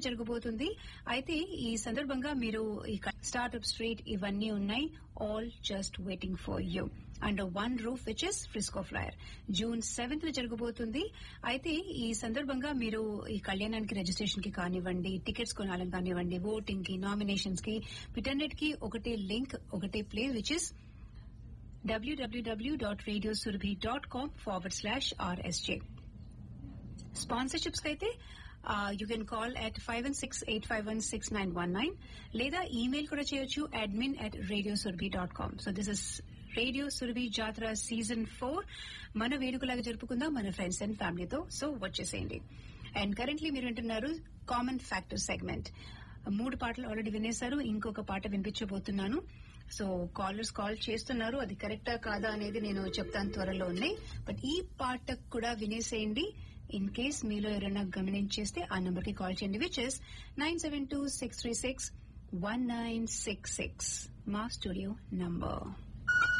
జరగబోతుంది అయితే ఈ సందర్భంగా మీరు ఈ స్టార్ట్అప్ స్ట్రీట్ ఇవన్నీ ఉన్నాయి all just waiting for you and one roof which is Frisco flyer June seventh జరగబోతుంది అయితే ఈ సందర్భంగా మీరు ఈ కళ్యాణానికి రిజిస్ట్రేషన్ కి కానివ్వండి టికెట్స్ కొనాలని కానివ్వండి ఓటింగ్ కి నామినేషన్స్ కి వీటన్నిటికీ ఒకటే లింక్ ఒకటే place which is www.radiosurabhi.com forward slash RSJ. Sponsorships అయితే you can call at five one six eight five one six nine one nine లేదా ఈమెయిల్ కూడా చేయొచ్చు admin at radio Surabhi dot com so this is radio Surabhi Jatara season four మన వేడుకలాగా జరుపుకుందాం మన friends and ఫ్యామిలీతో so వచ్చేసేయండి అండ్ కరెంట్లీ మీరు వింటున్నారు కామన్ ఫ్యాక్టర్ సెగ్మెంట్ మూడు పాటలు ఆల్రెడీ వినేశారు ఇంకొక పాట వినిపించబోతున్నాను సో కాలర్స్ కాల్ చేస్తున్నారు అది కరెక్టా కాదా అనేది నేను చెప్తాను త్వరలోనే బట్ ఈ పాట కూడా వినేసేయండి ఇన్ కేస్ మీలో ఎవరైనా గమనించేస్తే ఆ నంబర్ కి కాల్ చేయండి which is nine seven two six three six one nine six six మా స్టూడియో నంబర్